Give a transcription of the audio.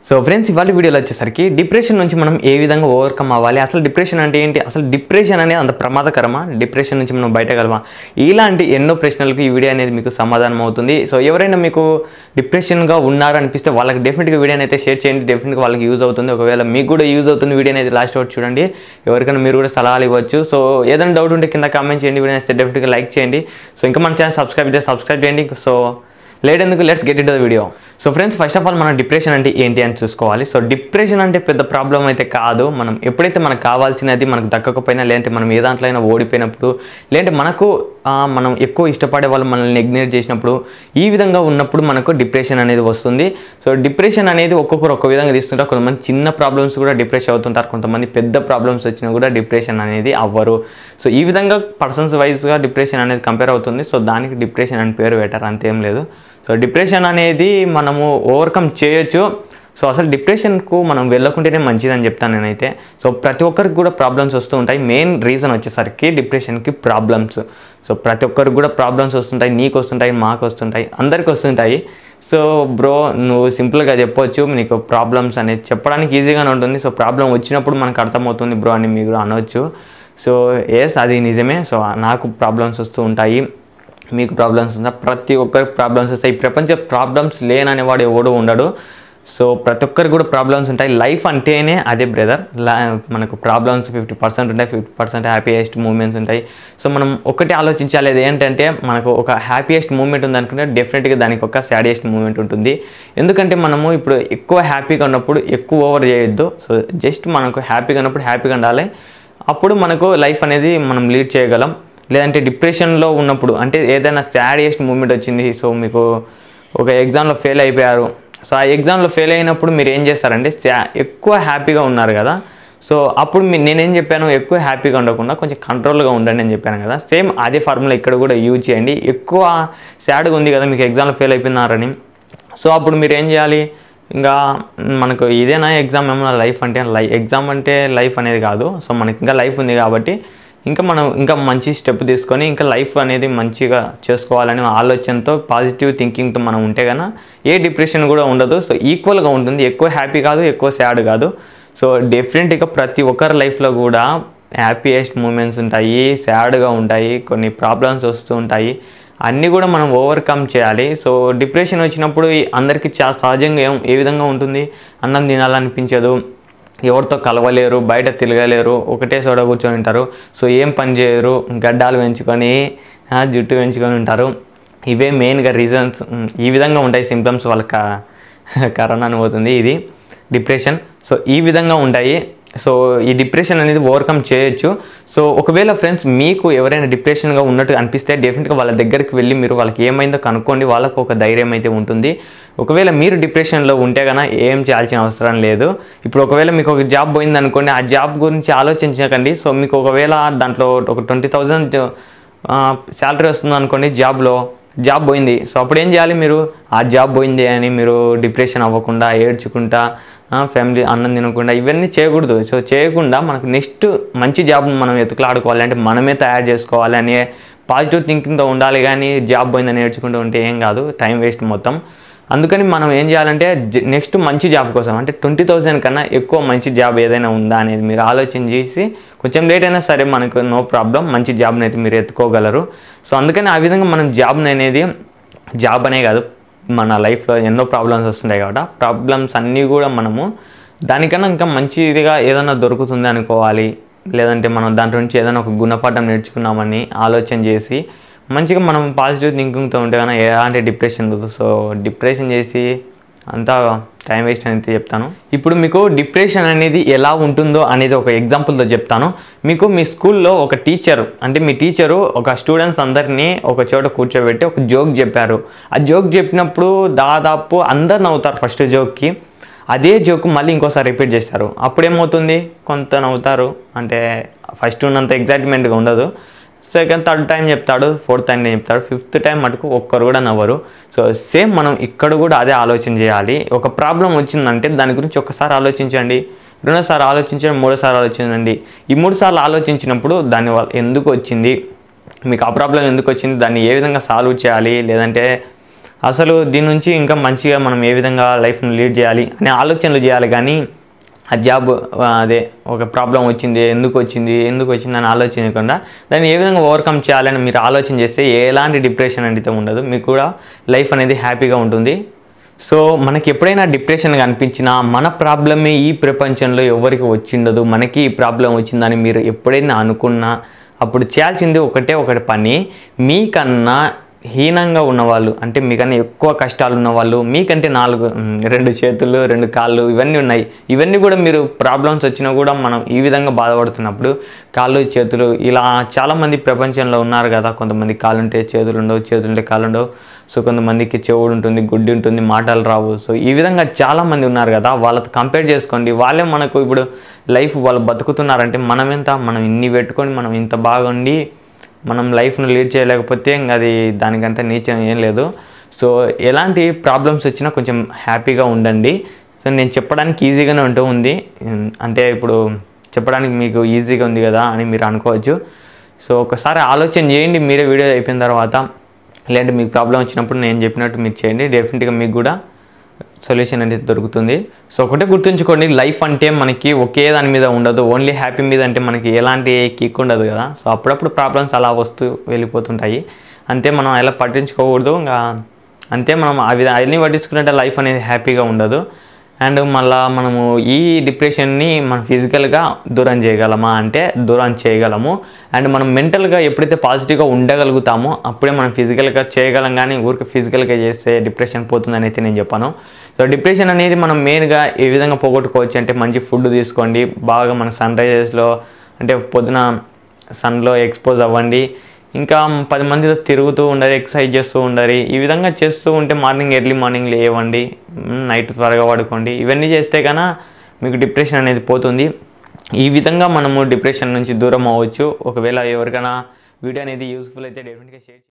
so friends ఇవాళ వీడియోలో వచ్చేసరికి డిప్రెషన్ నుంచి మనం ఏ విధంగా ఓవర్కమ్ అవ్వాలి అసలు డిప్రెషన్ అంటే ఏంటి అసలు డిప్రెషన్ అనేది అంత ప్రమాదకరమా డిప్రెషన్ నుంచి మనం బయటగలమా ఇలాంటి ఎన్నో ప్రశ్నలకు ఈ వీడియో అనేది మీకు సమాధానం అవుతుంది సో ఎవరైనా మీకు డిప్రెషన్గా ఉన్నారు అనిపిస్తే వాళ్ళకి డెఫినెట్గా వీడియో అయితే షేర్ చేయండి డెఫినెట్గా వాళ్ళకి యూజ్ అవుతుంది ఒకవేళ మీకు కూడా యూజ్ అవుతుంది వీడియో అనేది లాస్ట్ వరకు చూడండి ఎవరికైనా మీరు కూడా సలహాలు ఇవ్వచ్చు సో ఏదైనా డౌట్ ఉంటే కింద కామెంట్ చేయండి వీడియో అయితే డెఫినెట్గా లైక్ చేయండి సో ఇంకా మన ఛానల్ సబ్స్క్రైబ్ చేస్తే సబ్స్క్రైబ్ చేయండి సో లేట్ ఎందుకు let's get it the video so friends first of all మనం డిప్రెషన్ అంటే ఏంటి అని చూసుకోవాలి సో డిప్రెషన్ అంటే పెద్ద ప్రాబ్లం అయితే కాదు మనం ఎప్పుడైతే మనకు కావాల్సినది మనకు దక్కకపోయినా లేదంటే మనం ఏ దాంట్లో అయినా ఓడిపోయినప్పుడు లేదంటే మనకు ఆ, మనం ఎక్కువ ఇష్టపడే వాళ్ళు మనల్ని ఇగ్నోర్ చేసినప్పుడు ఈ విధంగా ఉన్నప్పుడు మనకు డిప్రెషన్ అనేది వస్తుంది సో డిప్రెషన్ అనేది ఒక్కొక్కరు ఒక్క విధంగా తీసుకుంటారు కొంతమంది చిన్న ప్రాబ్లమ్స్ కూడా డిప్రెషన్ అవుతుంటారు కొంతమంది పెద్ద ప్రాబ్లమ్స్ వచ్చినా కూడా డిప్రెషన్ అనేది అవ్వరు సో ఈ విధంగా పర్సన్స్ వైజ్గా డిప్రెషన్ అనేది కంపేర్ అవుతుంది సో దానికి డిప్రెషన్ అని పేరు పెట్టారు అంతేం లేదు సో డిప్రెషన్ అనేది మనము ఓవర్కమ్ చేయొచ్చు సో అసలు డిప్రెషన్కు మనం వెళ్ళకుంటేనే మంచిదని చెప్తాను నేనైతే సో ప్రతి ఒక్కరికి కూడా ప్రాబ్లమ్స్ వస్తూ ఉంటాయి మెయిన్ రీజన్ వచ్చేసరికి డిప్రెషన్కి ప్రాబ్లమ్స్ సో ప్రతి ఒక్కరికి కూడా ప్రాబ్లమ్స్ వస్తుంటాయి నీకు వస్తుంటాయి మాకు వస్తుంటాయి అందరికి వస్తుంటాయి సో బ్రో నువ్వు సింపుల్గా చెప్పొచ్చు నీకు ప్రాబ్లమ్స్ అనేది చెప్పడానికి ఈజీగానే ఉంటుంది సో ప్రాబ్లం వచ్చినప్పుడు మనకు అర్థమవుతుంది బ్రో అని మీరు అనవచ్చు సో ఎస్ అది నిజమే సో నాకు ప్రాబ్లమ్స్ వస్తూ ఉంటాయి మీకు ప్రాబ్లమ్స్ ఉందా ప్రతి ఒక్కరికి ప్రాబ్లమ్స్ వస్తాయి ఈ ప్రపంచ ప్రాబ్లమ్స్ లేననేవాడు ఎవడు ఉండడు సో ప్రతి ఒక్కరికి కూడా ప్రాబ్లమ్స్ ఉంటాయి లైఫ్ అంటేనే అదే బ్రదర్ మనకు ప్రాబ్లమ్స్ ఫిఫ్టీ పర్సెంట్ ఉంటాయి ఫిఫ్టీ పర్సెంట్ హ్యాపీయెస్ట్ మూమెంట్స్ ఉంటాయి సో మనం ఒకటి ఆలోచించాలి అది ఏంటంటే మనకు ఒక హ్యాపీయెస్ట్ మూమెంట్ ఉంది అనుకుంటే డెఫినెట్గా దానికి ఒక సాడియెస్ట్ మూమెంట్ ఉంటుంది ఎందుకంటే మనము ఇప్పుడు ఎక్కువ హ్యాపీగా ఉన్నప్పుడు ఎక్కువ ఓవర్ చేయొద్దు సో జస్ట్ మనకు హ్యాపీగా ఉన్నప్పుడు హ్యాపీగా ఉండాలి అప్పుడు మనకు లైఫ్ అనేది మనం లీడ్ చేయగలం లేదంటే డిప్రెషన్లో ఉన్నప్పుడు అంటే ఏదైనా సాడియెస్ట్ మూమెంట్ వచ్చింది సో మీకు ఒక ఎగ్జామ్లో ఫెయిల్ అయిపోయారు సో ఆ ఎగ్జామ్లో ఫెయిల్ అయినప్పుడు మీరు ఏం చేస్తారంటే శా- ఎక్కువ హ్యాపీగా ఉన్నారు కదా సో అప్పుడు మీ నేనేం చెప్పాను ఎక్కువ హ్యాపీగా ఉండకుండా కొంచెం కంట్రోల్గా ఉండండి అని చెప్పాను కదా సేమ్ అదే ఫార్ములా ఇక్కడ కూడా యూజ్ చేయండి ఎక్కువ సాడ్గా ఉంది కదా మీకు ఎగ్జామ్లో ఫెయిల్ అయిపోయినారని సో అప్పుడు మీరు ఏం చేయాలి ఇంకా మనకు ఇదేనా ఎగ్జామ్ ఏమన్నా లైఫ్ అంటే లై ఎగ్జామ్ అంటే లైఫ్ అనేది కాదు సో మనకి ఇంకా లైఫ్ ఉంది కాబట్టి ఇంకా మనం ఇంకా మంచి స్టెప్ తీసుకొని ఇంకా లైఫ్ అనేది మంచిగా చేసుకోవాలని ఆలోచనతో పాజిటివ్ థింకింగ్తో మనం ఉంటే కనుక ఏ డిప్రెషన్ కూడా ఉండదు సో ఈక్వల్గా ఉంటుంది ఎక్కువ హ్యాపీ కాదు ఎక్కువ సాడ్ కాదు సో డెఫినెట్గా ప్రతి ఒక్కరి లైఫ్లో కూడా హ్యాపీయెస్ట్ మూమెంట్స్ ఉంటాయి సాడ్గా ఉంటాయి కొన్ని ప్రాబ్లమ్స్ వస్తూ ఉంటాయి అన్నీ కూడా మనం ఓవర్కమ్ చేయాలి సో డిప్రెషన్ వచ్చినప్పుడు ఈ అందరికీ చాలా సహజంగా ఏం ఏ విధంగా ఉంటుంది అన్నం తినాలనిపించదు ఎవరితో కలవలేరు బయట తిరగలేరు ఒకటే చోట కూర్చొని ఉంటారు సో ఏం పని చేయరు గడ్డాలు పెంచుకొని ఆ, జుట్టు పెంచుకొని ఉంటారు ఇవే మెయిన్గా రీజన్స్ ఈ విధంగా ఉంటాయి సిమ్టమ్స్ వాళ్ళకి కరోనా అని పోతుంది ఇది డిప్రెషన్ సో ఈ విధంగా ఉంటాయి సో ఈ డిప్రెషన్ అనేది ఓవర్కమ్ చేయొచ్చు సో ఒకవేళ ఫ్రెండ్స్ మీకు ఎవరైనా డిప్రెషన్గా ఉన్నట్టు అనిపిస్తే డెఫినెట్గా వాళ్ళ దగ్గరికి వెళ్ళి మీరు వాళ్ళకి ఏమైందో కనుక్కోండి వాళ్ళకు ఒక ధైర్యం అయితే ఉంటుంది ఒకవేళ మీరు డిప్రెషన్లో ఉంటే కనుక ఏం చేయాల్సిన అవసరం లేదు ఇప్పుడు ఒకవేళ మీకు ఒక జాబ్ పోయింది అనుకోండి ఆ జాబ్ గురించి ఆలోచించకండి సో మీకు ఒకవేళ దాంట్లో ఒక ట్వంటీ థౌజండ్ శాలరీ వస్తుంది అనుకోండి జాబ్లో జాబ్ పోయింది సో అప్పుడు ఏం చేయాలి మీరు ఆ జాబ్ పోయింది అని మీరు డిప్రెషన్ అవ్వకుండా ఏడ్చుకుంటా ఫ్యామిలీ అన్నం తినకుండా ఇవన్నీ చేయకూడదు సో చేయకుండా మనకు నెక్స్ట్ మంచి జాబ్ని మనం ఎతుకులాడుకోవాలి అంటే మనమే తయారు చేసుకోవాలి అనే పాజిటివ్ థింకింగ్తో ఉండాలి కానీ జాబ్ పోయిందని నేర్చుకుంటూ ఉంటే ఏం కాదు టైం వేస్ట్ మొత్తం అందుకని మనం ఏం చేయాలంటే నెక్స్ట్ మంచి జాబ్ కోసం అంటే ట్వంటీ థౌసండ్ కన్నా ఎక్కువ మంచి జాబ్ ఏదైనా ఉందా అనేది మీరు ఆలోచన చేసి కొంచెం లేట్ అయినా సరే మనకు నో ప్రాబ్లం మంచి జాబ్ని అయితే మీరు ఎత్తుకోగలరు సో అందుకని ఆ విధంగా మనం జాబ్ని అనేది జాబ్ అనే కాదు మన లైఫ్లో ఎన్నో ప్రాబ్లమ్స్ వస్తుంటాయి కాబట్టి ఆ ప్రాబ్లమ్స్ అన్నీ కూడా మనము దానికన్నా ఇంకా మంచిదిగా ఏదైనా దొరుకుతుంది అనుకోవాలి లేదంటే మనం దాంట్లో నుంచి ఏదైనా ఒక గుణపాఠం నేర్చుకున్నామని ఆలోచన చేసి మంచిగా మనం పాజిటివ్ థింకింగ్తో ఉంటే కానీ ఎలాంటి డిప్రెషన్ ఉండదు సో డిప్రెషన్ చేసి అంతా టైం వేస్ట్ అనేది చెప్తాను ఇప్పుడు మీకు డిప్రెషన్ అనేది ఎలా ఉంటుందో అనేది ఒక ఎగ్జాంపుల్తో చెప్తాను మీకు మీ స్కూల్లో ఒక టీచర్ అంటే మీ టీచరు ఒక స్టూడెంట్స్ అందరినీ ఒక చోట కూర్చోబెట్టి ఒక జోక్ చెప్పారు ఆ జోక్ చెప్పినప్పుడు దాదాపు అందరు నవ్వుతారు ఫస్ట్ జోక్కి అదే జోక్ మళ్ళీ ఇంకోసారి రిపీట్ చేస్తారు అప్పుడేమవుతుంది కొంత నవ్వుతారు అంటే ఫస్ట్ ఉన్నంత ఎగ్జైట్మెంట్గా ఉండదు సెకండ్ థర్డ్ టైం చెప్తాడు ఫోర్త్ టైం చెప్తాడు ఫిఫ్త్ టైం మటుకు ఒక్కరు కూడా నవ్వరు సో సేమ్ మనం ఇక్కడ కూడా అదే ఆలోచన చేయాలి ఒక ప్రాబ్లం వచ్చిందంటే దాని గురించి ఒక్కసారి ఆలోచించండి రెండోసారి ఆలోచించండి మూడోసారి ఆలోచించండి ఈ మూడు సార్లు ఆలోచించినప్పుడు దాని వల్ల ఎందుకు వచ్చింది మీకు ఆ ప్రాబ్లం ఎందుకు వచ్చింది దాన్ని ఏ విధంగా సాల్వ్ చేయాలి లేదంటే అసలు దీని నుంచి ఇంకా మంచిగా మనం ఏ విధంగా లైఫ్ను లీడ్ చేయాలి అనే ఆలోచనలు చేయాలి కానీ ఆ జాబ్ ఆ, అదే ఒక ప్రాబ్లం వచ్చింది ఎందుకు వచ్చింది ఎందుకు వచ్చింది అని ఆలోచించకుండా దాన్ని ఏ విధంగా ఓవర్కమ్ చేయాలని మీరు ఆలోచన చేస్తే ఎలాంటి డిప్రెషన్ అనేది ఉండదు మీకు కూడా లైఫ్ అనేది హ్యాపీగా ఉంటుంది సో మనకి ఎప్పుడైనా డిప్రెషన్ కనిపించినా మన ప్రాబ్లమే ఈ ప్రపంచంలో ఎవరికి వచ్చిండదు మనకి ఈ ప్రాబ్లం వచ్చిందని మీరు ఎప్పుడైనా అనుకున్నా అప్పుడు చేయాల్సింది ఒకటే ఒకటి పని మీకన్నా హీనంగా ఉన్నవాళ్ళు అంటే మీకన్నా ఎక్కువ కష్టాలు ఉన్నవాళ్ళు మీకంటే నాలుగు మ్, రెండు చేతులు రెండు కాళ్ళు ఇవన్నీ ఉన్నాయి ఇవన్నీ కూడా మీరు ప్రాబ్లమ్స్ వచ్చినా కూడా మనం ఈ విధంగా బాధపడుతున్నప్పుడు కాళ్ళు చేతులు ఇలా చాలామంది ప్రపంచంలో ఉన్నారు కదా కొంతమంది కాళ్ళు ఉంటే చేతులు ఉండవు చేతులు ఉంటే కాళ్ళు ఉండవు సో కొంతమందికి చెవుడు ఉంటుంది గుడ్డి ఉంటుంది మాటలు రావు సో ఈ విధంగా చాలామంది ఉన్నారు కదా వాళ్ళతో కంపేర్ చేసుకోండి వాళ్ళే మనకు ఇప్పుడు లైఫ్ వాళ్ళు బతుకుతున్నారంటే మనం ఎంత మనం ఇన్ని పెట్టుకొని మనం ఇంత బాగుండి మనం లైఫ్ను లీడ్ చేయలేకపోతే ఇంకా అది దానికంటే నీచం ఏం లేదు సో ఎలాంటి ప్రాబ్లమ్స్ వచ్చినా కొంచెం హ్యాపీగా ఉండండి సో నేను చెప్పడానికి ఈజీగానే ఉంటూ ఉంది ఉమ్, అంటే ఇప్పుడు చెప్పడానికి మీకు ఈజీగా ఉంది కదా అని మీరు అనుకోవచ్చు సో ఒకసారి ఆలోచన చేయండి మీరే వీడియో అయిపోయిన తర్వాత లేదంటే మీకు ప్రాబ్లం వచ్చినప్పుడు నేను చెప్పినట్టు మీరు చేయండి డెఫినెట్గా మీకు కూడా సొల్యూషన్ అనేది దొరుకుతుంది సో ఒకటే గుర్తుంచుకోండి లైఫ్ అంటే మనకి ఒకే దాని మీద ఉండదు ఓన్లీ హ్యాపీ మీద అంటే మనకి ఎలాంటి కిక్ ఉండదు కదా సో అప్పుడప్పుడు ప్రాబ్లమ్స్ అలా వస్తూ వెళ్ళిపోతుంటాయి అంతే మనం అలా పట్టించుకోకూడదు ఇంకా అంతే మనం అవి అన్నీ పట్టించుకున్నట్టే లైఫ్ అనేది హ్యాపీగా ఉండదు అండ్ మళ్ళా మనము ఈ డిప్రెషన్ని మనం ఫిజికల్గా దూరం చేయగలమా అంటే దూరం చేయగలము అండ్ మనం మెంటల్గా ఎప్పుడైతే పాజిటివ్గా ఉండగలుగుతామో అప్పుడే మనం ఫిజికల్గా చేయగలం కానీ ఊరికి ఫిజికల్గా చేస్తే డిప్రెషన్ పోతుందని అయితే నేను చెప్పాను సో డిప్రెషన్ అనేది మనం మెయిన్గా ఏ విధంగా పోగొట్టుకోవచ్చు అంటే మంచి ఫుడ్ తీసుకోండి బాగా మన సన్ రైజెస్లో అంటే పొద్దున సన్లో ఎక్స్పోజ్ అవ్వండి ఇంకా పది మందితో తిరుగుతూ ఉండాలి ఎక్సర్సైజ్ చేస్తూ ఉండాలి ఈ విధంగా చేస్తూ ఉంటే మార్నింగ్ ఎర్లీ మార్నింగ్ లేవండి నైట్ త్వరగా పడుకోండి ఇవన్నీ చేస్తే కన్నా మీకు డిప్రెషన్ అనేది పోతుంది ఈ విధంగా మనము డిప్రెషన్ నుంచి దూరం అవ్వచ్చు ఒకవేళ ఎవరికైనా వీడియో అనేది యూస్ఫుల్ అయితే డెఫినెట్గా షేర్